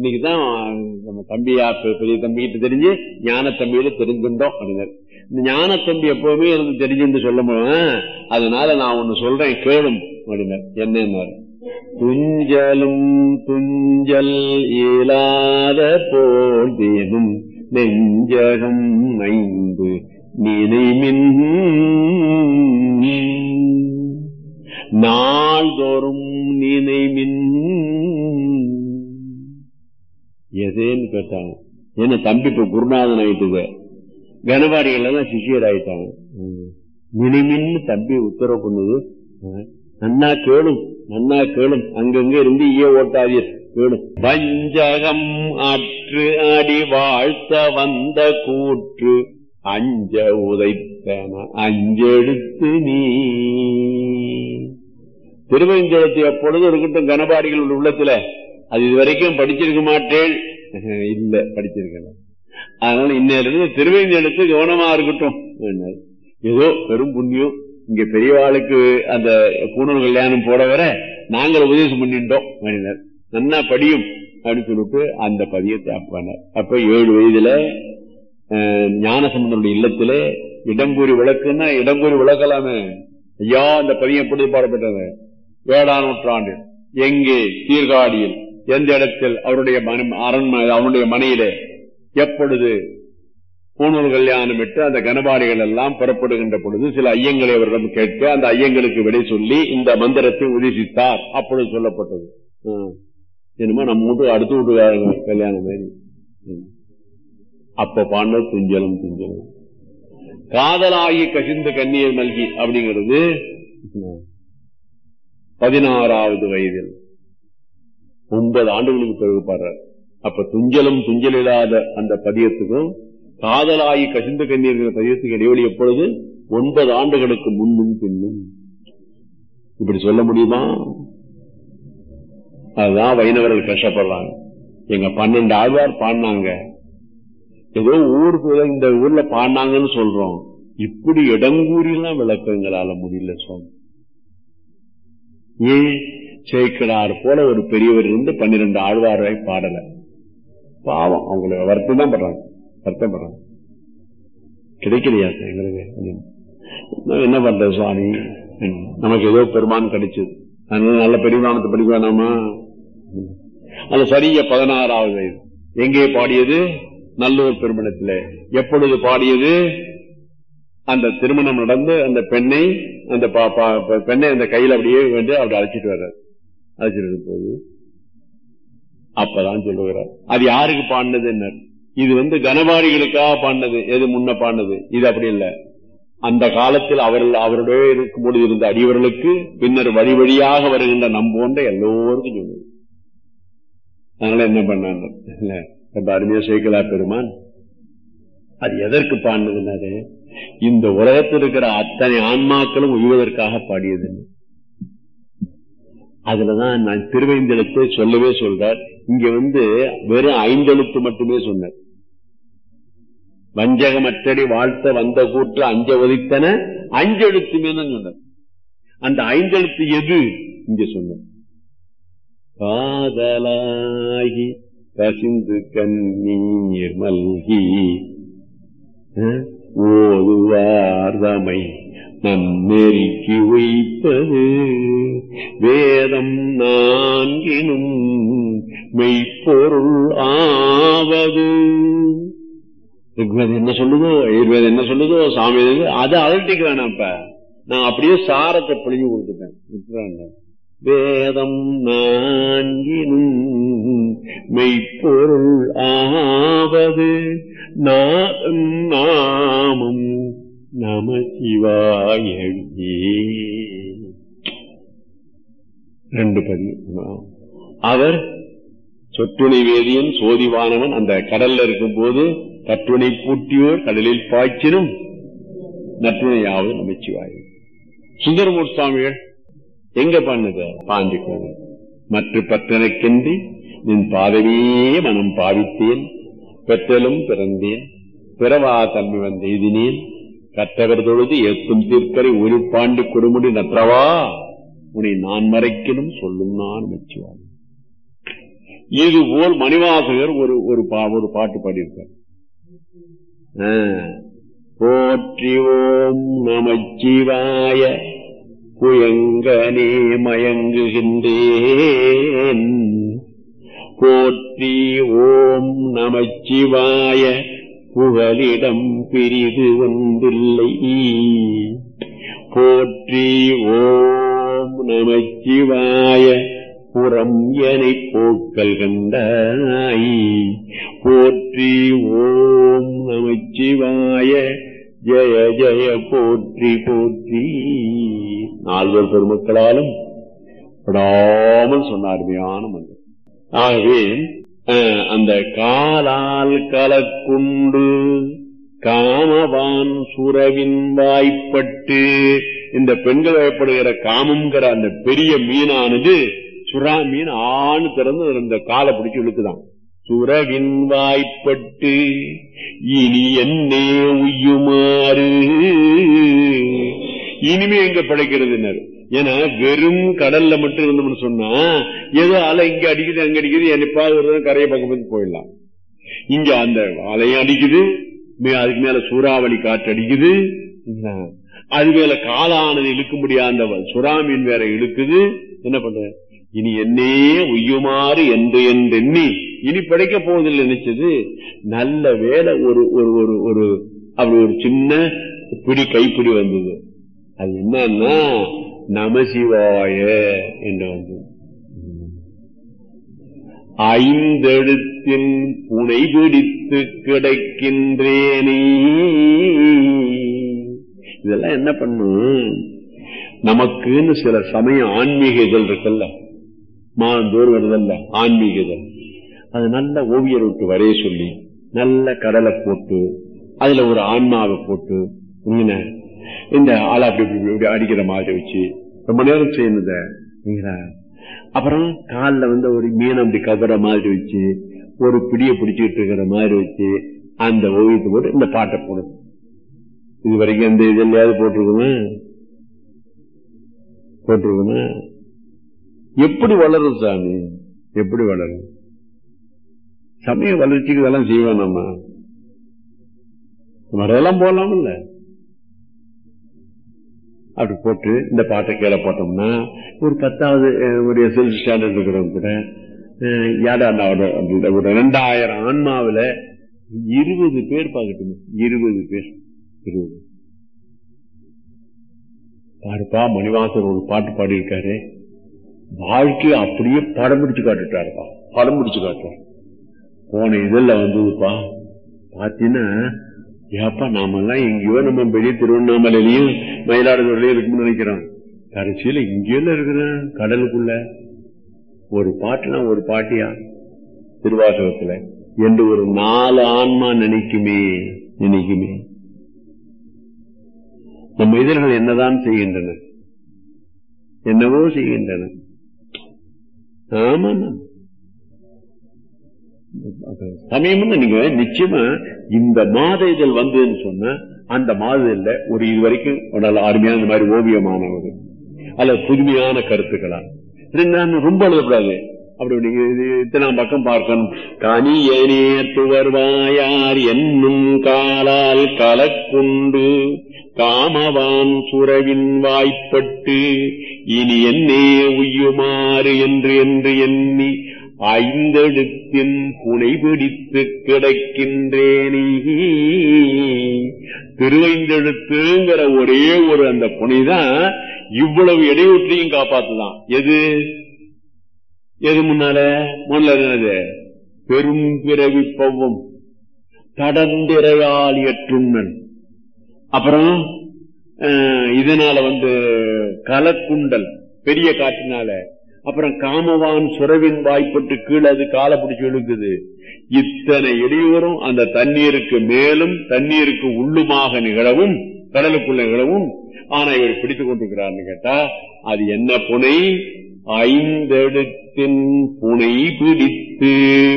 இன்னைக்குதான் நம்ம தம்பியா பெ- பெரிய தம்பிகிட்ட தெரிஞ்சு ஞான தம்பியில தெரிஞ்சுட்டோம் அப்படின்னாரு இந்த ஞான தம்பி எப்பவுமே எனக்கு தெரிஞ்சுன்னு சொல்ல அதனால நான் ஒண்ணு சொல்றேன் கேளும் அப்படின்னாரு என்னன்னாரு துஞ்சலும் துஞ்சல் இயலாத போதினும் நெஞ்சகம் ஐந்து நினைமின் நாள்தோறும் நினைமின் எதேன்னு கேட்டாங்க என்ன தம்பி இப்ப குருநாதன் ஆயிட்டுது கனபாடிகள் எல்லாம் சிஷியர் ஆயிட்டாங்க ம். நினைமின்னு தம்பி உத்தரவு பண்ணுது ஆ. நன்னா கேளும் நன்னா கேளும் அங்கங்க இருந்து ஈய ஓட்டாதீர் கேளும் வஞ்சகம் அற்று அடி வாழ்த்த வந்த கூற்று அஞ்ச உதைத்தன அஞ்செடுத்து நீ திருவஞ்சலத்தை எப்பொழுது இருக்கட்டும் கனபாடிகள் உள்ள உள்ளத்துல அது இதுவரைக்கும் படிச்சிருக்க மாட்டேன் இல்ல படிச்சிருக்கல அதனால இன்னையிலிருந்து திருவேஞ்செழுத்து கவனமா இருக்கட்டும் என்றார். ஏதோ பெரும் புண்ணியம் இங்க பெரியவாளுக்கு அந்த பூணூல் கல்யாணம் போட வர நாங்கள் உபதேசம் பண்ணிட்டோம் அப்படின்னார். நன்னா படியும் அப்படின்னு சொல்லிட்டு அந்த பதியத்தை அப்பானார் அப்ப ஏழு வயதுல அஹ், ஞானசம்பந்தனுடைய இல்லத்துல இடம்பூரி விளக்குன்னா இடம்பூரி விளக்கலாமே ஐயா அந்த பதியம் எப்படி பாடப்பட்டது ஏழாம் நூற்றாண்டு எங்கே சீர்காழியில் எந்த இடத்தில் அவருடைய மன- அரண்மனை அவனுடைய மனையிலே எப்பொழுது பூணூல் கல்யாணம் விட்டு அந்த கனபாடிகள் எல்லாம் புறப்படுகின்ற பொழுது சில ஐயங்களை அவரிடம் கேட்க அந்த ஐயங்களுக்கு விடை சொல்லி இந்த மந்திரத்தை உதேசித்தார் அப்பொழுது சொல்லப்பட்டது ம். என்னமோ நம்ம வீட்டு அடுத்த வீட்டுக்காரங்க கல்யாணம் மாதிரி ம். அப்ப பாண்ட துஞ்சலும் துஞ்சலும் காதலாகி கசிந்த கண்ணீர் மல்கி அப்படிங்கிறது ம், பதினாறாவது வயதில் ஒன்பது ஆண்டுகளுக்கு பிறகு பாடுறார் அப்ப துஞ்சலும் துஞ்சல் இல்லாத அந்த பதியத்துக்கும் காதலாகி கசிந்த கண்ணீர் பதியத்துக்கு இடைவெளி எப்பொழுது ஒன்பது ஆண்டுகளுக்கு முன்னும் பின்னும் இப்படி சொல்ல முடியுமா அதுதான் வைணவர்கள் கஷ்டப்படுறாங்க எங்க பன்னெண்டு ஆழ்வார் பாடினாங்க ஏதோ ஊருக்கு இந்த ஊர்ல பாடினாங்கன்னு சொல்றோம் இப்படி இடங்கூறிலாம் விளக்கங்களால முடியல சுவாமி ஏன் சேக்கடார் போல ஒரு பெரியவர் இருந்து பன்னிரண்டு ஆழ்வாரை பாடல பாவம் அவங்களை வருத்தம் தான் படுறாங்க வருத்தம் படுறாங்க கிடைக்கலையா சார் எங்களுக்கு அப்படின்னு. நான் என்ன பண்றது சுவாமி ம். நமக்கு ஏதோ பெருமான் கிடைச்சது அதனால நல்ல பெருமானத்தை படிக்க வேணாமா ம். அது சரிய பதினாறாவது வயது எங்கே பாடியது நல்லூர் திருமணத்தில் எப்பொழுது பாடியது அந்த திருமணம் நடந்து அந்த பெண்ணை அந்த பா- பா- பா- பெண்ணை அந்த கையில் அப்படியே வந்து அப்படி அழைச்சிட்டு வர்றார் அழைச்சிட்டு போது அப்பதான் சொல்லுகிறார் அது யாருக்கு பாடினது என்ன இது வந்து கனபாடிகளுக்காக பாடினது எது முன்ன பாடினது இது அப்படி இல்ல அந்த காலத்தில் அவர்கள் அவருடைய இருக்கும்போது இருந்த அடியவர்களுக்கு பின்னர் வழி வழியாக வருகின்ற நம்போன்ற எல்லோருக்கும் சொல்லுது அதனால என்ன பண்ணாங்க இல்ல, ரொம்ப அருமையா சேர்க்கலா பெருமான் அது எதற்கு பாடினதுன்னாரு இந்த உலகத்தில் இருக்கிற அத்தனை ஆன்மாக்களும் உய்வதற்காக பாடியது அதுலதான் நான் திருவைந்தெழுத்தை சொல்லவே சொல்றார் இங்க வந்து வெறும் ஐந்தெழுத்து மட்டுமே சொன்னார் வஞ்சகமற்றடி வாழ்த்த வந்த கூற்று அஞ்ச ஒதித்தன அஞ்செழுத்துமே தான் சொன்னார் அந்த ஐந்தெழுத்து எது இங்க சொன்னார் காதலாகி கசிந்து கண்ணீர் மல்கி அஹ், ஓதுவார்தமை நன்னெறிக்கு வைப்பது வேதம் நான்கினும் மெய்ப்பொருள் ஆவது ரிக்வேதம் என்ன சொல்லுதோ ஆயுர்வேதம் என்ன சொல்லுதோ சாமி எது- அதை அழட்டிக்க வேணாம் இப்ப நான் அப்படியே சாரத்தை பிழிஞ்சு கொடுத்துட்டேன் விட்டுறாங்க வேதம் நான்கினும் மெய்ப்பொருள் ஆவது நாதம் நாமம் நம சிவாயே ரெண்டு பதிவு அவர் சொற்றுணை வேதியன் சோதிவானவன் அந்த கடல்ல இருக்கும் போது கற்றுணை பூட்டியோர் கடலில் பாய்ச்சினும் நற்றுணையாவது நமச்சிவாய் சுந்தரமூர் சுவாமிகள் எங்க பண்ணது பாண்டி கோவில் மற்ற பற்றனக்கென்றி நின் பாதவே மனம் பாவித்தேன் பெற்றலும் பிறந்தேன் பிறவா தன்மை வந்த எதினேன் கற்றவர் தொழுது ஏத்தும் தீர்க்கரை ஒரு பாண்டி கொடுமுடி நற்றவா உன்னை நான் மறைக்கணும் சொல்லும் நான் மெச்சுவான் இது போல் மணிவாசகர் ஒரு ஒரு பா- ஒரு பாட்டு பாடியிருக்கார் ஆ. போற்றி ஓம் நமச்சிவாய புயங்கனே மயங்குகின்றேன் போற்றி ஓம் நமச்சிவாய புகலிடம் பிரிது ஒன்றில்லை போற்றி ஓம் நமச்சிவாய புறம் எனை போக்கல் கண்டாய் போற்றி ஓம் நமச்சிவாய ஜெய ஜெய போற்றி போற்றி நால்வர் பெருமக்களாலும் படாமல் சொன்ன அருமையான மந்திரம் ஆகவே அஹ், அந்த காலால் கலக்குண்டு காமவான் சுரவின் வாய்ப்பட்டு இந்த பெண்கள் வயப்படுகிற காமம்ங்கிற அந்த பெரிய மீனானது சுறா மீன் ஆணு திறந்து அதுல இந்த காலை பிடிச்சு இழுக்குதான் சுரவின் வாய்ப்பட்டு இனி என்னே உய்யுமாறு இனிமே எங்க பிழைக்கிறதுனர் ஏன்னா வெறும் கடல்ல மட்டும் இருந்தோம்னு சொன்னா ஏதோ அலை இங்க அடிக்குது அங்க அடிக்குது என்னைப்பாவது ஒரு தடவை கரையை பக்கம் வந்து போயிடலாம் இங்க அந்த அலையும் அடிக்குது மே- அதுக்கு மேல சூறாவளி காற்று அடிக்குது என்ன? அது மேல காலானது இழுக்க முடியாத அந்த வ- சுறா மீன் வேற இழுக்குது என்ன பண்ற இனி என்னே உய்யுமாறு என்று என்றெண்ணி இனி படைக்க போவதில்லை நினைச்சது நல்ல வேலை ஒரு ஒரு ஒரு ஒரு அப்படி ஒரு சின்ன பிடி கைப்பிடி வந்தது அது என்னன்னா நமசிவாய என்று வந்தது ஐந்தெழுத்தின் புனை பிடித்து கிடக்கின்றேனே இதெல்லாம் என்ன பண்ணும் நமக்குன்னு சில சமயம் ஆன்மீக இதழ் இருக்குல்ல மாந்தோர் வருதல்ல ஆன்மீக இதழ் அது நல்ல ஓவியர் விட்டு வரைய சொல்லி நல்ல கடலை போட்டு அதுல ஒரு ஆன்மாவை போட்டு என்ன, இந்த ஆளை அப்படி இப்படி இப்படி அடிக்கிற மாதிரி வச்சு ரொம்ப நேரம் செய்யணுத அப்புறம் காலில் வந்து ஒரு மீன் அப்படி கவர மாதிரி வச்சு ஒரு பிடிய பிடிச்சிட்டு இருக்கிற மாதிரி வச்சு அந்த ஓவியத்தை போட்டு இந்த பாட்டை போடும் இது வரைக்கும் எந்த இதெல்லாவது போட்டிருக்குமா போட்டிருக்குமா எப்படி வளரும் சாமி எப்படி வளரும் சமய வளர்ச்சிக்கு இதெல்லாம் செய்வோம் நம்ம வரதெல்லாம் போடலாம் இல்ல அப்படி போட்டு இந்த பாட்டை கீழே போட்டோம்னா ஒரு பத்தாவது அஹ், ஒரு எஸ்எல்சி ஸ்டாண்டர்ட் இருக்கிறவங்க கூட அஹ், யாரா நான் ஒரு- அந்த ஒரு ரெண்டாயிரம் ஆன்மாவுல இருபது பேர் பார்க்கட்டுமே இருபது பேர் இருபது பாருப்பா மணிவாசர் ஒரு பாட்டு பாடியிருக்காரு வாழ்க்கையை அப்படியே படம் பிடிச்சு காட்டுட்டாருப்பா படம் பிடிச்சு காட்டுறாரு போன இதெல்லாம் வந்ததுப்பா பாத்தீங்கன்னா ஏப்பா நாமெல்லாம் எங்கேயோ நம்ம பெரிய திருவண்ணாமலையிலயும் மயிலாடுதுறையிலயும் இருக்கும்னு நினைக்கிறோம் கடைசியில இங்கேயும் இருக்கிறேன் கடலுக்குள்ள ஒரு பாட்டுனா ஒரு பாட்டியா திருவாசகத்துல என்று ஒரு நாலு ஆன்மா நினைக்குமே நினைக்குமே நம்ம இதழ்கள் என்னதான் செய்கின்றன என்னவோ செய்கின்றன ஆமா சமயம் நீங்க நிச்சயமா இந்த மாத இதழ் வந்ததுன்னு சொன்னா அந்த மாத இதழ்ல ஒரு இது வரைக்கும் ஒரு நல்ல அருமையான இந்த மாதிரி ஓவியமான ஒரு அல்லது புதுமையான கருத்துக்களா ரெண்டு ரொம்ப எழுதக்கூடாது அப்படி நீங்க இது இத்தனாம் பக்கம் பார்க்கணும் கனியனே துவர்வாயார் என்னும் காலால் கலக்குண்டு காமவான் சுரவின் வாய்ப்பட்டு இனி என்னே உய்யுமாறு என்று என்று எண்ணி ஐந்தெழுத்தின் புனை பிடித்து கிடக்கின்றேனே திருவைந்தெழுத்துங்கிற ஒரே ஒரு அந்த புனைதான் இவ்வளவு இடையூற்றையும் காப்பாத்துதான் எது எது முன்னால முன்னால என்னது பெரும் பிறவி பவ்வம் தடந்திரையால் எற்றுண்ணன் அப்புறம் அஹ், இதனால வந்து கலக்குண்டல் பெரிய காற்றினால அப்புறம் காமவான் சுரவின் வாய்ப்பட்டு கீழே அது காலை பிடிச்சு இழுக்குது இத்தனை இடையூறும் அந்த தண்ணீருக்கு மேலும் தண்ணீருக்கு உள்ளுமாக நிகழவும் கடலுக்குள்ள நிகழவும் ஆனா இவர் பிடித்துக் கொண்டிருக்கிறார்னு கேட்டா அது என்ன புனை ஐந்தெழுத்தின் புனை பிடித்து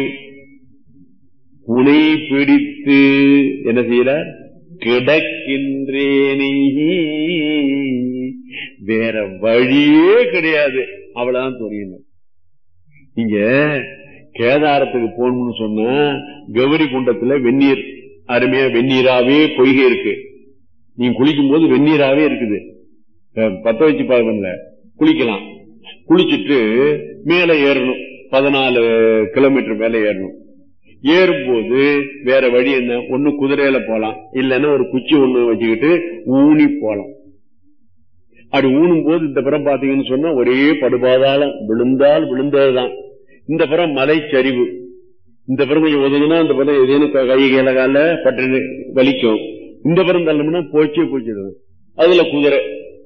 புனை பிடித்து என்ன செய்யறார் கிடக்கின்றேனே வேற வழியே கிடையாது அவ்வளவுதான் தெரியணும் நீங்க கேதாரத்துக்கு போகணும்னு சொன்னா கௌரி குண்டத்துல வெந்நீர் அருமையா வெந்நீராவே பொய்கை இருக்கு நீங்க குளிக்கும் போது வெந்நீராவே இருக்குது அஹ் பத்த வச்சு பாருங்க குளிக்கலாம் குளிச்சுட்டு மேல ஏறணும் பதினாலு கிலோமீட்டர் மேல ஏறணும் ஏறும்போது வேற வழி என்ன ஒண்ணு குதிரையில போலாம் இல்லைன்னா ஒரு குச்சி ஒண்ணு வச்சுக்கிட்டு ஊனி போலாம் அப்படி ஊனும் போது இந்த புறம் பாத்தீங்கன்னு சொன்னா ஒரே படுபாதாளம் விழுந்தால் விழுந்ததுதான் இந்த புறம் மலைச்சரிவு இந்த புறம் கொஞ்சம் ஒதுங்கினா இந்த புறம் ஏதேனும் க- கை கீழ கால பட்டு வலிக்கும் இந்த புறம் தள்ளணும்னா போச்சே போச்சிடுது அதுல குதிரை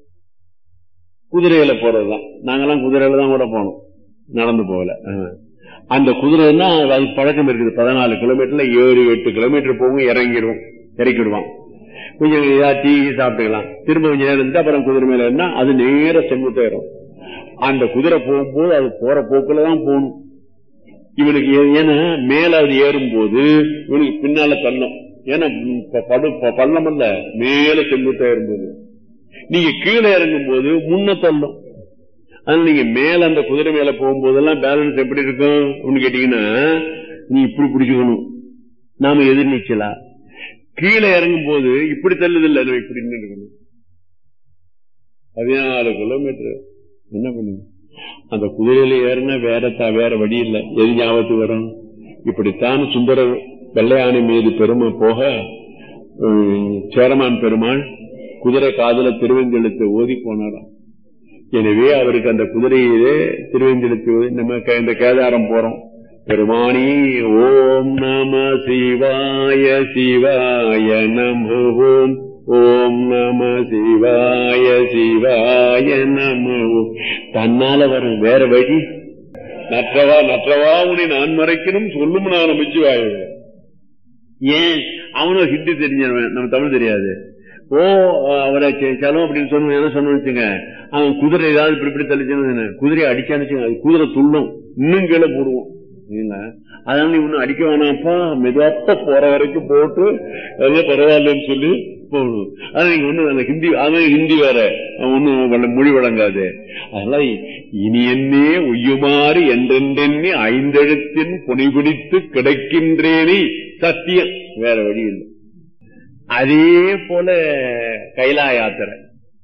குதிரையில போறதுதான் நாங்கெல்லாம் குதிரையில தான் கூட போனோம் நடந்து போகல ஆ. அந்த குதிரைன்னா அது பழக்கம் இருக்குது பதினாலு கிலோமீட்டர்ல ஏழு எட்டு கிலோமீட்டர் போகும் இறங்கிடுவோம் இறக்கிடுவான் கொஞ்சம் ஏதாவது டீ சாப்பிட்டுக்கலாம் திரும்ப கொஞ்சம் நேரம் இருந்து அப்புறம் குதிரை மேல இருந்தா அது நேர செங்குத்தேறும் அந்த குதிரை போகும்போது அது போற போக்குல தான் போகணும் இவனுக்கு ஏ- ஏன்னா மேல அது ஏறும்போது இவனுக்கு பின்னால தள்ளும் ஏன்னா ம், ப- படு ப- பள்ளம் அல்ல மேல செங்குத்தா ஏறும்போது நீங்க கீழே இறங்கும் போது முன்ன தள்ளும் அதனால நீங்க மேல அந்த குதிரை மேல போகும்போதெல்லாம் பேலன்ஸ் எப்படி இருக்கும் அப்படின்னு கேட்டீங்கன்னா நீ இப்படி பிடிச்சுக்கணும் நாம எதிர்நீச்சலா கீழே இறங்கும் போது இப்படி தள்ளுது இல்ல நம்ம இப்படி நின்னு இருக்கணும் பதினாலு கிலோமீட்டர் என்ன பண்ணுங்க அந்த குதிரையில ஏறினா வேற த- வேற வழி இல்லை எது ஞாபகத்துக்கு வரும் இப்படித்தான் சுந்தரர் வெள்ளையானை மீது பெருமை போக உம், சேரமான் பெருமாள் குதிரை காதுல திருவெஞ்செழுத்து ஓதி போனாராம் எனவே அவருக்கு அந்த குதிரையிலே திருவெஞ்செழுத்து ஓதி நம்ம க- இந்த கேதாரம் போறோம் பெருமானி ஓம் நம சிவாய சிவாய நம ஓம் ஓம் நம சிவாய சிவாய நம ஓம் தன்னால வரும் வேற வழி நற்றவா நற்றவா உன்னை நான் மறைக்கணும் சொல்லும் நான் மிச்சுவாய ஏன் அவனும் ஹிந்தி தெரிஞ்சவன் நம்ம தமிழ் தெரியாது ஓ அவரை செ- செலவு அப்படின்னு சொன்ன என்ன சொன்னு வச்சுங்க அவன் குதிரை ஏதாவது இப்படி இப்படி தள்ளிச்சுன்னு குதிரையை அடிச்சான்னு வச்சுங்க, அது குதிரை துள்ளும் இன்னும் கீழே போடுவோம் இல்ல அதனால நீ ஒன்னும் அடிக்க வேணாம்ப்பா மெதுவாப்ப போற வரைக்கும் போட்டு அதெல்லாம் பரவாயில்லன்னு சொல்லி போகணும் ஆனா நீங்க ஒண்ணு அந்த ஹிந்தி அவன் ஹிந்தி வேற அவன் ஒன்னும் மொழி வழங்காது அதனால இனி என்னே உய்யுமாறு என்றென்றெண்ணி ஐந்தெழுத்தின் புனை பிடித்து கிடைக்கின்றேனே சத்தியம் வேற வழி இல்லை அதே போல கைலா யாத்திரை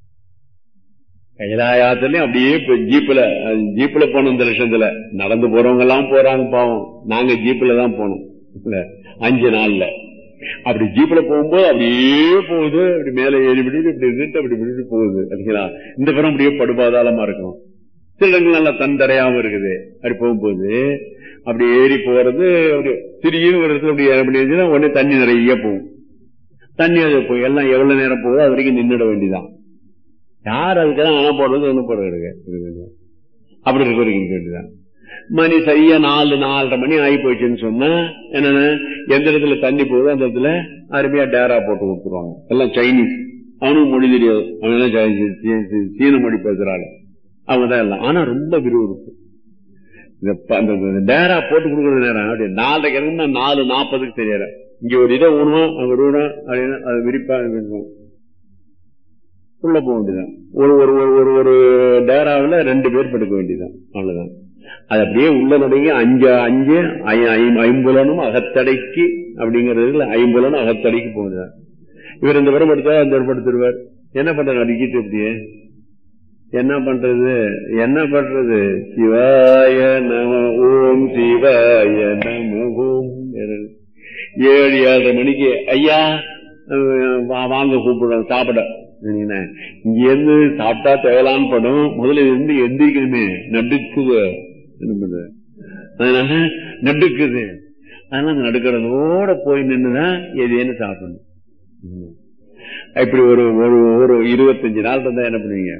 கைலா யாத்திரையும் அப்படியே இப்ப ஜீப்ல அஹ், ஜீப்ல போனோம் இந்த லட்சத்துல நடந்து போறவங்க எல்லாம் போறாங்க பாவம் நாங்க ஜீப்ல தான் போனோம் இல்ல, அஞ்சு நாள்ல அப்படி ஜீப்ல போகும்போது அப்படியே போகுது அப்படி மேல ஏறி விட்டு இப்படி இருந்துட்டு அப்படி விட்டு போகுது அதுங்களா இந்த புறம் அப்படியே படுபாதாளமா இருக்கும் சில இடங்கள் நல்லா தந்தரையாம இருக்குது அப்படி போகும்போது அப்படி ஏறி போறது அப்படி திடீர்னு ஒரு இடத்துல அப்படி அப்படி இருந்துச்சுன்னா உடனே தண்ணி நிறைய போகும் தண்ணி அது போய் எல்லாம் எவ்வளவு நேரம் போகுதோ அது வரைக்கும் நின்றுட வேண்டியதான் யார் அதுக்கெல்லாம் அணை போடுறது ஒண்ணு போடுறது அப்படி இருக்க வரைக்கும் இருக்க வேண்டியதான் மணி சரியா நாலு நாலரை மணி ஆகி போச்சுன்னு சொன்னா என்னன்னா எந்த இடத்துல தண்ணி போகுதோ அந்த இடத்துல அருமையா டேரா போட்டு கொடுத்துருவாங்க எல்லாம் சைனீஸ் அவனுக்கு மொழி தெரியாது அவன் எல்லாம் சை- சீ- சீ- சீன மொழி பேசுறாள் அவங்கதான் எல்லாம் ஆனா ரொம்ப விறுவிறுப்பு இந்த ப- அந்த இந்த டேரா போட்டு கொடுக்கறது நேரம் அப்படி நாலரை கிழமை நாலு நாற்பதுக்கு தெரியற இங்க ஒரு இதை ஊனுவோம் அங்க ஒரு ஊனம் அப்படின்னு அது விரிப்பா இருக்கும். உள்ள போக வேண்டியதான் ஒரு ஒரு ஒரு ஒரு ஒரு டேராவில் ரெண்டு பேர் படுக்க வேண்டியதான் அவ்வளவுதான் அது அப்படியே உள்ள நடுங்கி அஞ்சு அஞ்சு ஐ- ஐ- ஐம்புலனும் அகத்தடைக்கு அப்படிங்கறதுல ஐம்புலனும் அகத்தடைக்கு போகுதுதான் இவர் இந்த வரம் படுத்தா அந்த வரம் படுத்துருவார் என்ன பண்றாரு அடிக்கிட்டு அப்படியே என்ன பண்றது என்ன பண்றது சிவாய நம ஓம் சிவாய நம ஓம் ஏழு ஏழரை மணிக்கு ஐயா அஹ், வா- வாங்க கூப்பிடுறோம் சாப்பிட சரிங்களா? இங்க இருந்து சாப்பிட்டா தேவலான்னு படம் முதல்ல இருந்து எந்திரிக்கணுமே நடுக்குது என்ன பண்றது? அதனால நடுக்குது அதனால அந்த நடுக்கிறதோட போய் நின்றுதான் எதேன்னு சாப்பிடணும் ம். இப்படி ஒரு ஒரு ஒரு இருபத்தஞ்சு நாள் இருந்தா என்ன பண்ணுவீங்க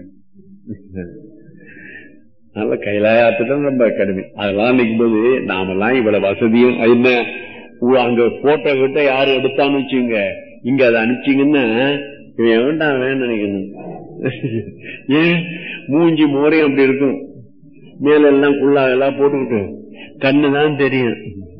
நல்ல கைலாயத்துடன் ரொம்ப கடுமை அதெல்லாம் நிற்கும் போது நாமெல்லாம் இவ்வளவு வசதியும் அது என்ன உ- அங்க போட்டோ கிட்ட யாரு எடுத்தான்னு வச்சுங்க இங்க அதை அனுப்பிச்சீங்கன்னா இவன் வேண்டாம் வேணும் நினைக்கணும் ஏன் மூஞ்சி மோரையும் அப்படி இருக்கும் மேல எல்லாம் குள்ளா எல்லாம் போட்டுக்கிட்டு கண்ணு தான் தெரியும்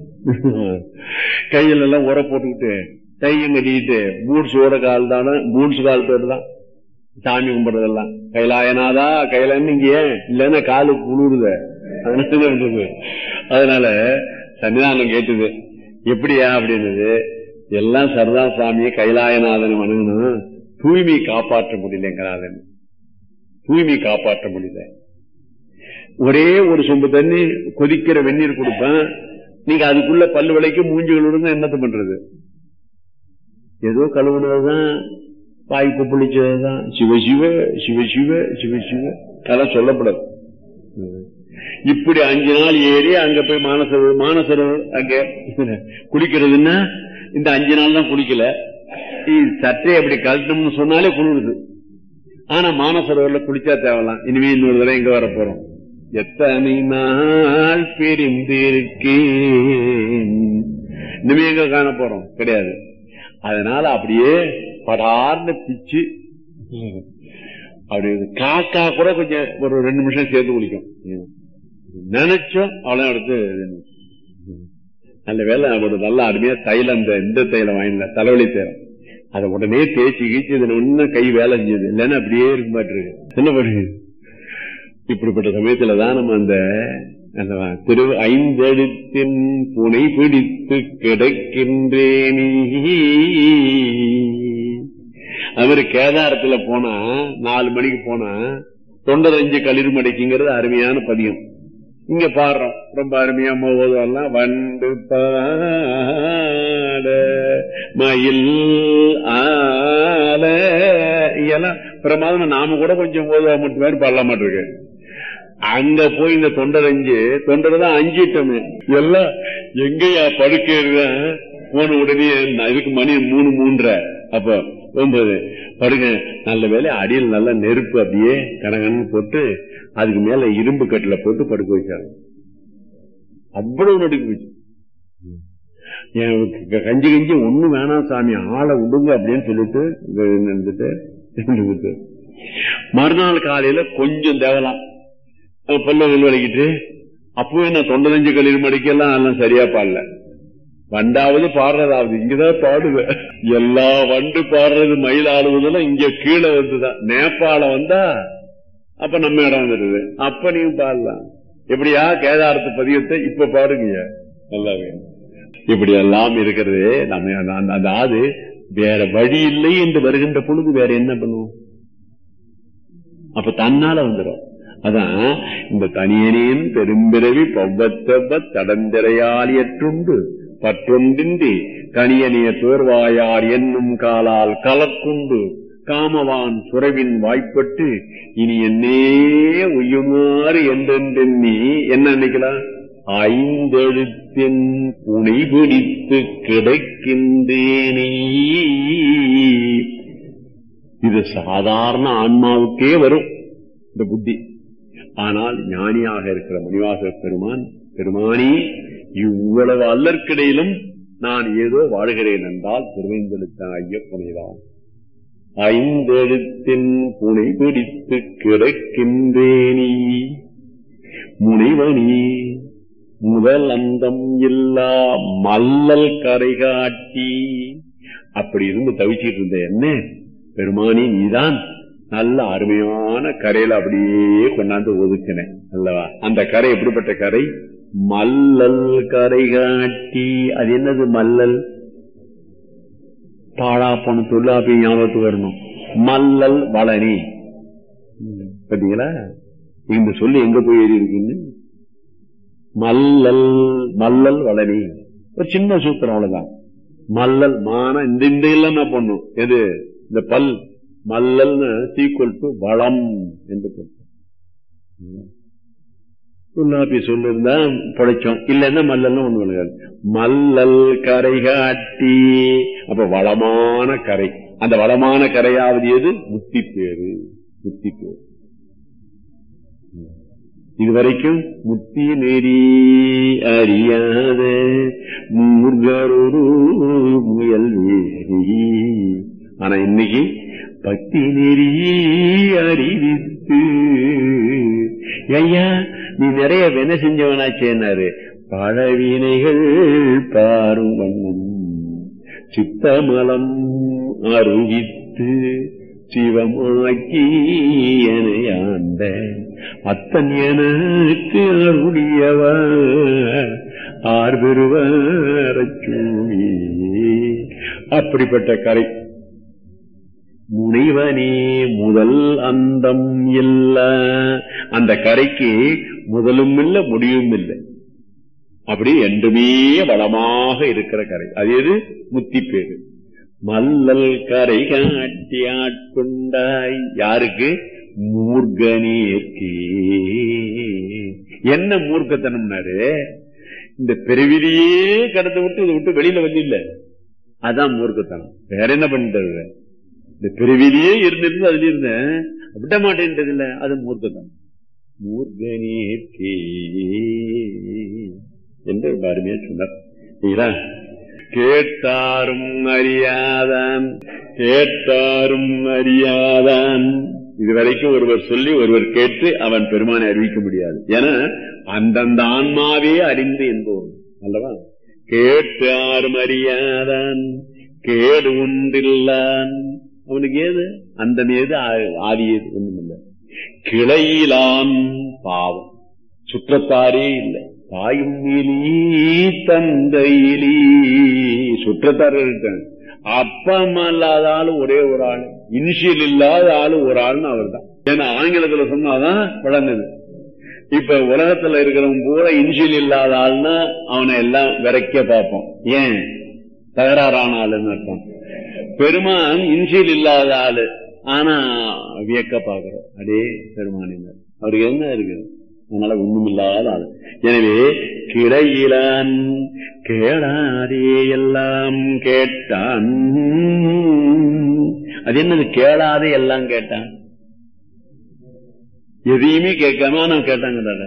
கையில எல்லாம் உர போட்டுக்கிட்டு கையும் கட்டிக்கிட்டு பூட்ஸோட கால் தானே பூட்ஸ் காலத்தோடு தான் சாமி கும்பிடுறதெல்லாம் கைலாயனாதா கைலாயன்னு இங்க ஏன் இல்லன்னா காலு குளிருத அதனால சன்னிதானம் கேட்டது எப்படியா அப்படின்னது எல்லாம் சரதா சாமியை கைலாயநாதன் வணங்கணும் தூய்மை காப்பாற்ற முடியலங்கிறாதன் தூய்மை காப்பாற்ற முடியல ஒரே ஒரு சொம்பு தண்ணி கொதிக்கிற வெந்நீர் கொடுப்பேன் நீங்க அதுக்குள்ள பல்லு விலைக்கு மூஞ்சி கழுவுறது என்னத்த பண்றது ஏதோ கழுவுனதுதான் வாய் கொப்பளிச்சதுதான் சிவ சிவ சிவ சிவ சிவ சிவ அதெல்லாம் சொல்லப்படாது இப்படி அஞ்சு நாள் ஏறி அங்க போய் மானசரோவர் மானசரோவர் அங்க குளிக்கிறதுன்னா இந்த அஞ்சு நாள் தான் குளிக்கல சற்றே அப்படி கழட்டணும்னு சொன்னாலே குளிருது ஆனா மானசரோவர்ல குளிச்சா தேவலாம் இனிமே இன்னொரு தடவை எங்க வர போறோம் எத்தனை நாள் பிரிந்திருக்கேன் இனிமே எங்க காண போறோம் கிடையாது அதனால அப்படியே படார்னு பிச்சு அப்படி காக்கா கூட கொஞ்சம் ஒரு ரெண்டு நிமிஷம் சேர்த்து குளிக்கும் நினைச்சோம் அவ்வளவு எடுத்து நல்ல வேலை ஒரு நல்ல அருமையா தைலம் இந்த இந்த தைலம் வாங்கின தலைவலி தைலம் அதை உடனே தேய்ச்சி கீச்சு இதுல இன்னும் கை வேலை செஞ்சது இல்லைன்னா அப்படியே இருக்க மாட்டிருக்கு என்ன பண்ணுது இப்படிப்பட்ட சமயத்துலதான் நம்ம அந்த திரு ஐந்தெழுத்தின் புனை பிடித்து கிடக்கின்றேனே அவரு கேதாரத்துல போனா நாலு மணிக்கு போனா தொண்டரஞ்சு களிர் மடைக்குங்கிறது அருமையான பதியம் இங்க பாடுறோம் ரொம்ப அருமையா ஓதுவெல்லாம் வண்டு பாட மயில் ஆல இதெல்லாம் பிரமாதம் நாம கூட கொஞ்சம் ஓதுவா மட்டும் பேர் பாடல மாட்டிருக்கு அங்க போய் இந்த தொண்டரஞ்சு தொண்டர் தான் அஞ்சிட்டோமே எல்லாம் எங்கயா படுக்கிறது போன உடனே இதுக்கு மணி மூணு மூன்றரை அப்ப ஒன்பது படுங்க நல்ல வேலை அடியில் நல்ல நெருப்பு அப்படியே கனகன்னு போட்டு அதுக்கு மேல இரும்பு கட்டில போட்டு படுக்க வச்சாங்க அவ்வளவு நடுக்கு போச்சு கஞ்சி கஞ்சி ஒண்ணு வேணாம் சாமி ஆளை விடுங்க அப்படின்னு சொல்லிட்டு இருந்துட்டு மறுநாள் காலையில கொஞ்சம் தேவலாம் பல்ல விளக்கிட்டு அப்பவே நான் தொண்டை நெஞ்சு கல்லீர் மடிக்கெல்லாம் எல்லாம் சரியா பாடல வண்டாவது பாடுறதாவது இங்கதான் பாடுவேன் எல்லா வண்டு பாடுறது மயில் ஆடுவதெல்லாம் இங்க கீழே வந்துதான் நேபாளம் வந்தா அப்ப நம்ம இடம் வந்துடுது அப்ப நீங்க பாடலாம் எப்படியா கேதாரத்து பதியத்தை இப்ப பாடுங்க நல்லா இப்படி எல்லாம் இருக்கிறது நம்ம அதாவது வேற வழி இல்லை என்று வருகின்ற பொழுது வேற என்ன பண்ணுவோம் அப்ப தன்னால வந்துடும் அதான் இந்த தனியனின் பெரும்பிறவி பவ்வத்தவ தடந்திரையாலியற்றுண்டு பற்றொன்றின்றி கனியனிய தோர்வாயார் என்னும் காலால் கலக்குண்டு காமவான் சுரவின் வாய்ப்பட்டு இனி என்னே உய்யுமாறு என்றென்றெண்ணி என்ன நினைக்கலாம் ஐந்தெழுத்தின் புனை பிடித்து கிடைக்கின்றேனே இது சாதாரண ஆன்மாவுக்கே வரும் இந்த புத்தி ஆனால் ஞானியாக இருக்கிற மணிவாச பெருமான் பெருமானி இவ்வளவு அல்லற்கிடையிலும் நான் ஏதோ வாழ்கிறேன் என்றால் திருவேந்தெழுத்த ஐயப்பனைதான் ஐந்தெழுத்தின் புனை பிடித்து கிடக்கின்றேனி முனைவனி முதல் அந்தம் இல்லா மல்லல் கரை காட்டி அப்படி இருந்து தவிச்சிட்டு இருந்த என்ன பெருமானி நீதான் நல்ல அருமையான கரையில அப்படியே கொண்டாந்து ஒதுக்கினேன் அல்லவா அந்த கரை எப்படிப்பட்ட கரை மல்லல் கரை காட்டி அது என்னது மல்லல் பாழா போன தொல்லாப்பி ஞாபகத்துக்கு வரணும் மல்லல் வளனி பாத்தீங்களா இந்த சொல்லி எங்க போய் ஏறி இருக்குன்னு மல்லல் மல்லல் வளனி ஒரு சின்ன சூத்திரம் அவ்வளவுதான் மல்லல் மான இந்த இந்த இல்ல பண்ணும் எது இந்த பல் மல்லல்னு சீக்குவல் டு வளம் என்று தொல்லாப்பி சொல்லிருந்தா பிழைச்சோம் இல்லைன்னா மல்லல்னு ஒண்ணு விழுகாது மல்லல் கரை காட்டி அப்ப வளமான கரை அந்த வளமான கரையாவது எது முத்தி பேரு முத்தி பேரு இதுவரைக்கும் முத்தி நெறி அறியாத மூர்கரொரு முயல் வேரி ஆனா இன்னைக்கு பக்தி நெறி அறிவித்து ஐயா நீ நிறைய வென செஞ்சவனாச்சேனாரு பழவினைகள் பாரும் வண்ணம் சித்தமலம் அருவித்து சிவமாக்கி எனையாண்ட அத்தன் எனக்கு அருளியவ ஆர் பெறுவரச்சூமி அப்படிப்பட்ட கரை முனைவனே முதல் அந்தம் இல்ல அந்த கரைக்கு முதலும் இல்லை முடிவும் இல்லை அப்படி என்றுமே வளமாக இருக்கிற கரை அது எது முத்தி பேரு மல்லல் கரை காட்டி ஆட்கொண்டாய் யாருக்கு மூர்கனேற்கே என்ன மூர்க்கத்தனம்னாரு இந்த பெருவிலியே கடந்து விட்டு இதை விட்டு வெளியில வந்து இல்ல அதான் மூர்க்கத்தனம் வேற என்ன பண்ணிட்டு இந்த பிறவிலேயே இருந்திருந்து அதுல இருந்தேன் விட மாட்டேன்றது இல்ல அது மூர்க்கத்தனம் மூர்கனேற்கே என்று அருமையா சொன்னார் சரிங்களா கேட்டாரும் அறியாதான் கேட்டாரும் அறியாதான் இதுவரைக்கும் ஒருவர் சொல்லி ஒருவர் கேட்டு அவன் பெருமானை அறிவிக்க முடியாது ஏன்னா அந்தந்த ஆன்மாவே அறிந்து என்பவன் அல்லவா கேட்டாரும் அறியாதான் கேடு ஒன்றில்லான் அவனுக்கு ஏது அந்த ஏது ஆதி ஏது ஒண்ணுமில்லை கிளையிலான் பாவம் சுற்றத்தாரே இல்லை தாயும் இலி தந்தையிலி சுற்றத்தார் இருக்காங்க அப்பம் அல்லாத ஆளு ஒரே ஒரு ஆளு இனிஷியல் இல்லாத ஆளு ஒரு ஆள்னு அவர் தான் ஏன்னா ஆங்கிலத்துல சொன்னாதான் விளங்குது இப்ப உலகத்துல இருக்கிறவங்க பூரா இனிஷியல் இல்லாத ஆள்னா அவனை எல்லாம் விரைக்க பார்ப்போம் ஏன் தகராறான ஆளுன்னு அர்த்தம் பெருமான் இன்சியல் இல்லாத ஆளு ஆனா வியக்க பாக்குறோம் அடே பெருமானினர் அவருக்கு என்ன இருக்கு அதனால ஒண்ணுமில்லாத ஆளு எனவே கிளையிலான் கேளாதே எல்லாம் கேட்டான் அது என்னது கேளாதே எல்லாம் கேட்டான் எதையுமே கேட்காம நான் கேட்டாங்க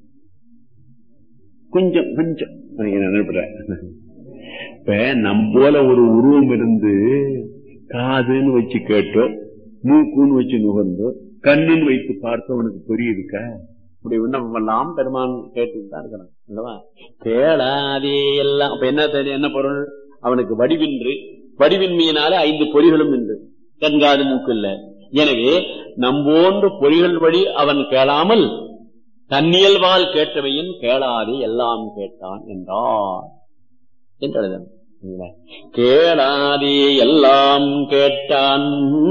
கொஞ்சம் கொஞ்சம் நினைப்பேன் இப்ப நம் போல ஒரு உருவம் இருந்து காதுன்னு வச்சு கேட்டோம் மூக்குன்னு வச்சு நுகர்ந்தோ கண்ணுன்னு வைத்து பார்த்தவனுக்கு புரியுதுக்கா இப்படி நம்ம எல்லாம் பெருமான் கேட்டுட்டு தான் இருக்கிறான் அல்லவா கேளாதே எல்லாம் அப்ப என்ன தெரியும் என்ன பொருள் அவனுக்கு வடிவின்று வடிவின்மையினால ஐந்து பொறிகளும் என்று கண்காது மூக்கு இல்ல எனவே நம்போன்று பொறிகள் வழி அவன் கேளாமல் தன்னியல்வால் கேட்டவையின் கேளாதே எல்லாம் கேட்டான் என்றார் என்று கேளாதே எல்லாம் கேட்டான்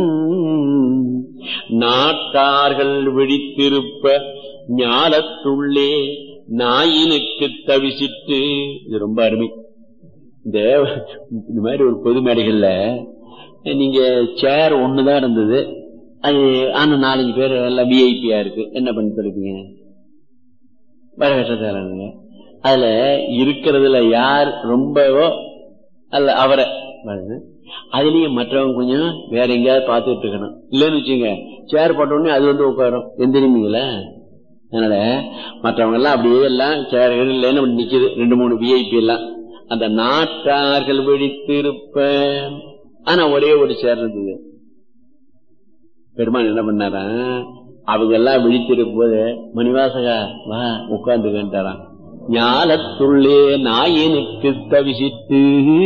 நாட்டார்கள் விழித்திருப்ப ஞாலத்துள்ளே நாயினுக்கு தவிசிட்டு இது ரொம்ப அருமை இந்த இந்த மாதிரி ஒரு பொது மேடைகள்ல நீங்க சேர் ஒண்ணுதான் இருந்தது அது ஆனா நாலஞ்சு பேர் எல்லாம் விஐபியா இருக்கு என்ன பண்ணிட்டு இருக்கீங்க வரவேற்றதாரங்க அதுல இருக்கிறதுல யார் ரொம்பவோ அல்ல அவரை அதுலயும் மற்றவங்க கொஞ்சம் வேற எங்கேயாவது பார்த்துட்டு இருக்கணும் இல்லைன்னு வச்சுங்க சேர் போட்ட உடனே அது வந்து உட்காரும் எந்திரிமீங்களா அதனால மற்றவங்க எல்லாம் அப்படியே எல்லாம் சேர் இல்லைன்னு நிக்குது ரெண்டு மூணு விஐபி எல்லாம் அந்த நாட்டார்கள் விழித்திருப்ப ஆனா ஒரே ஒரு சேர் இருந்தது பெருமான் என்ன பண்ணாரா அவங்க எல்லாம் விழித்திருக்கும் போது மணிவாசகா வா உட்கார்ந்துக்கிட்டாராம் ஞாலத்துள்ளே நாயனுக்கு தவிசித்து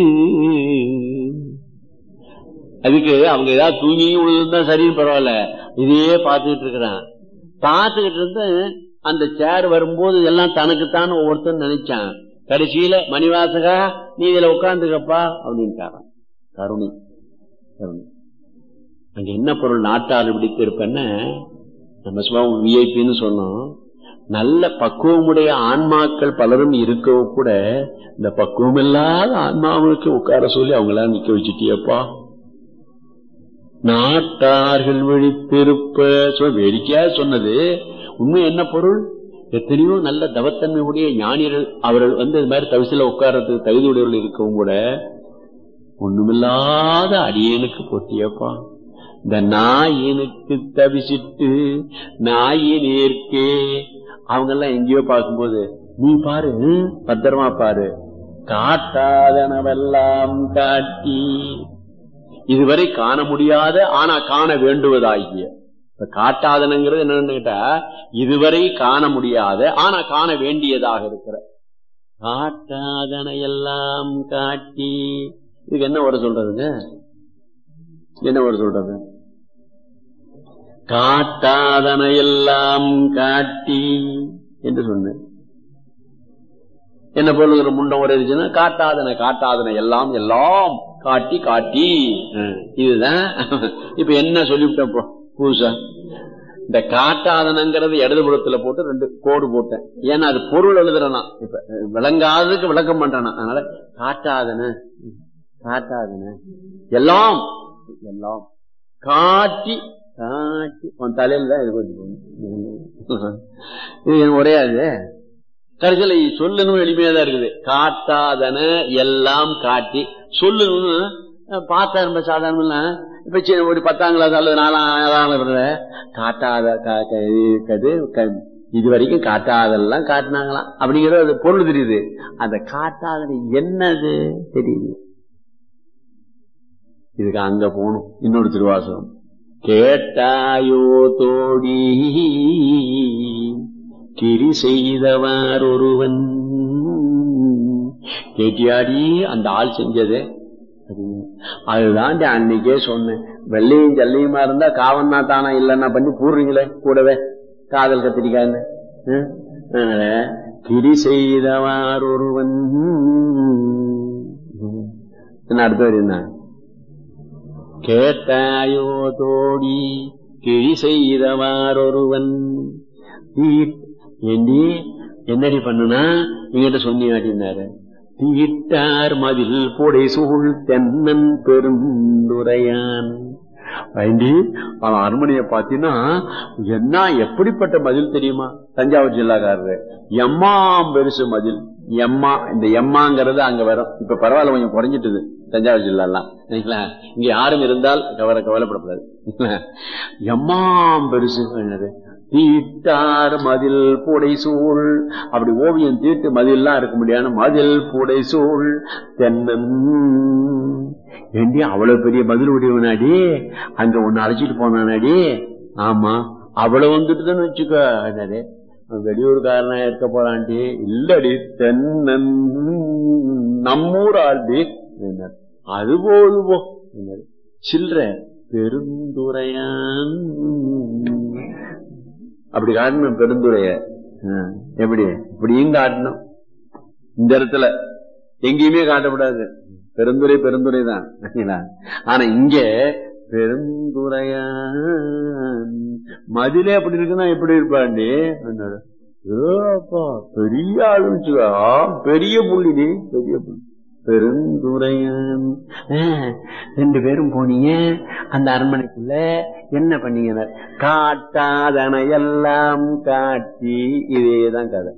அதுக்கு அவங்க ஏதாவது தூங்கி விழுதுதான் சரின்னு பரவாயில்ல இதையே பார்த்துக்கிட்டு இருக்கிறான் பார்த்துக்கிட்டு இருந்து அந்த சேர் வரும்போது எல்லாம் தனக்குத்தான் ஒவ்வொருத்தரும் நினைச்சான் கடைசியில மணிவாசகா நீ இதுல உட்கார்ந்துக்கப்பா அப்படின்ட்டாரான் கருணை கருணை அங்க என்ன பொருள் நாட்டாறு பிடித்து இருப்பேன்னு நம்ம சும்மா விஐபின்னு சொன்னோம் நல்ல பக்குவமுடைய ஆன்மாக்கள் பலரும் இருக்கவும் கூட இந்த பக்குவம் இல்லாத ஆன்மாவுக்கு உட்கார சொல்லி அவங்களாம் நிக்க வச்சுட்டியப்பா நாட்டார்கள் விழித்திருப்ப வேடிக்கையா சொன்னது உண்மை என்ன பொருள் எத்தனையோ நல்ல தவத்தன்மை உடைய ஞானியர்கள் அவர்கள் வந்து இது மாதிரி தவிசில உட்கார்றதுக்கு தகுதி உடையவர்கள் இருக்கவும் கூட ஒண்ணுமில்லாத அடியனுக்கு போட்டியப்பா இந்த நாயினுக்கு தவிசிட்டு நாயினேற்கே அவங்க எல்லாம் எங்கேயோ பார்க்கும்போது நீ பாரு பத்திரமா பாரு காட்டாதனவெல்லாம் காட்டி இதுவரை காண முடியாத ஆனா காண வேண்டுவதாகிய இப்ப காட்டாதனங்கிறது என்னன்னு கேட்டா இதுவரை காண முடியாத ஆனா காண வேண்டியதாக இருக்கிற காட்டாதன எல்லாம் காட்டி இதுக்கு என்ன ஒரு சொல்றதுங்க என்ன ஒரு சொல்றது காட்டாதன எல்லாம் காட்டி என்று சொன்ன என்ன பொருளுங்கிற முண்டம் ஒரு இருந்துச்சுன்னா காட்டாதன காட்டாதன எல்லாம் எல்லாம் காட்டி காட்டி ம், இதுதான் இப்ப என்ன சொல்லிவிட்டேன் இப்போ புதுசா இந்த காட்டாதனங்கிறது இடதுபுறத்துல போட்டு ரெண்டு கோடு போட்டேன் ஏன்னா அது பொருள் எழுதுறனா இப்ப விளங்காததுக்கு விளக்கம் பண்றேனா அதனால காட்டாதன காட்டாதன எல்லாம் எல்லாம் காட்டி காட்டி உன் தலையில தான் இது கொஞ்சம் இது எனக்கு ஒரே அது கடைசியில சொல்லணும் எளிமையா தான் இருக்குது காட்டாதன எல்லாம் காட்டி சொல்லணும்னு அஹ், பார்த்தா ரொம்ப சாதாரணம் இல்ல இப்ப சின்ன ஒரு பத்தாம் கிளாஸ் அல்லது நாலாம் ஏழாம் class காட்டாத கா- க- இது- இது க- இது வரைக்கும் காட்டாதெல்லாம் காட்டினாங்களாம் அப்படிங்கறது அது பொருள் தெரியுது அந்த காட்டாதது என்னது தெரியுது இதுக்கு அங்க போகணும் இன்னொரு திருவாசகம் கேட்டாயோ தோடி கிரி செய்தவார் ஒருவன் கேட்டியாடி அந்த ஆள் செஞ்சது அப்படின்னு. அதுதான் அன்னைக்கே சொன்னேன் வெள்ளையும் ஜல்லையுமா இருந்தா காவன்னா தானா இல்லன்னா பண்ணி கூடுறீங்களே கூடவே காதல் கத்திரிக்கான்னு ஹம்? அதனால கிரி செய்தவார் ஒருவன் என்ன அடுத்த வரி என்ன கேட்டாயோ தோடி கிழி செய்தவார் ஒருவன் தீட்- ஏண்டி என்னடி பண்ணுனா எங்கிட்ட சொன்னியாட்டினாரு தீட்டார் மதில் புடை சூழ் தென்னன் பெருந்துரையான் ஐண்டி அவன் அரண்மனையை பாத்தீங்கன்னா என்ன எப்படிப்பட்ட மதில் தெரியுமா தஞ்சாவூர் ஜில்லாக்காரரு எம்மாம் பெருசு மதில் எம்மா இந்த எம்மாங்கிறது அங்க வரும் இப்ப பரவாயில்ல கொஞ்சம் குறைஞ்சிட்டுது தஞ்சாவூர் ஜில்லாலாம் சரிங்களா இங்க யாரும் இருந்தால் கவலை கவலைப்படக்கூடாது சரிங்களா? எம்மாம் பெருசு என்னது தீட்டார் மதில் பூடை சூழ் அப்படி ஓவியம் தீட்டு மதில்லாம் இருக்க முடியாது மதில் பூடை சூழ் தென்னன் ஏண்டி அவ்வளவு பெரிய மதில் உடையவனாடி அங்க ஒன்னு அழைச்சிட்டு போனானாடி ஆமா அவ்வளவு வந்துட்டுதான் வச்சுக்கோ என்னது அவன் வெளியூர்காரனா இருக்க போறான்டி இல்லடி தென்னன் நம்மூர் ஆள்டி என்னது அது போது போ என்னது சில்ற பெருந்துரையான் அப்படி காட்டணும் பெருந்துரைய ஆ, எப்படி இப்படியும் காட்டணும் இந்த இடத்துல எங்கேயுமே காட்டக்கூடாது பெருந்துரை பெருந்துரை தான் சரிங்களா? ஆனா இங்க பெருந்துரையான் மதிலே அப்படி இருக்குன்னா எப்படி இருப்பாண்டி என்னது? ஏ அப்பா, பெரிய ஆளுச்சுக்கா பெரிய புள்ளிடி பெரிய புள்ளி பெருந்துரையான் ஆ, ரெண்டு பேரும் போனீங்க அந்த அரண்மனைக்குள்ள என்ன பண்ணீங்க காட்டாதன எல்லாம் காட்டி இதேதான் கதை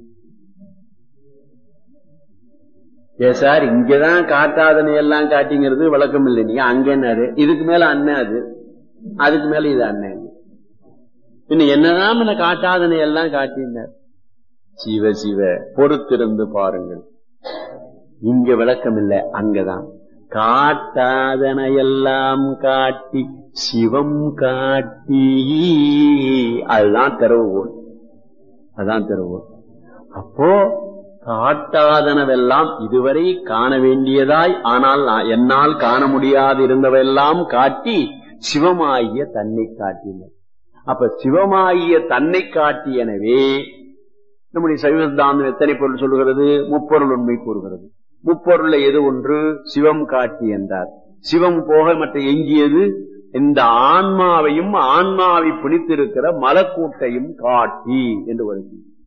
ஏ சார் இங்கதான் காட்டாதனை எல்லாம் காட்டிங்கிறது விளக்கம் இல்லை நீங்க அங்க என்னது இதுக்கு மேல அண்ணன் அது அதுக்கு மேல இது அண்ணன் இன்னும் என்னதான் முன்ன காட்டாதனை எல்லாம் காட்டினார் சிவ சிவ பொறுத்திருந்து பாருங்கள் இங்க விளக்கம் இல்லை அங்கதான் காட்டாதன எல்லாம் காட்டி சிவம் காட்டி அதுதான் திறவுகோல் அதான் திறவுகோல் அப்போ காட்டாதனவெல்லாம் இதுவரை காண வேண்டியதாய் ஆனால் நான் என்னால் காண முடியாது இருந்தவெல்லாம் காட்டி சிவமாகிய தன்னை காட்டினர் அப்ப சிவமாகிய தன்னை காட்டியனவே நம்முடைய சைவ சித்தாந்தம் எத்தனை பொருள் சொல்லுகிறது முப்பொருள் உண்மை கூறுகிறது முப்பொருள்ல எது ஒன்று சிவம் காட்டி என்றார் சிவம் போக மற்ற எஞ்சியது இந்த ஆன்மாவையும் ஆன்மாவை பிடித்திருக்கிற மலக்கூட்டையும் காட்டி என்று வருகிறது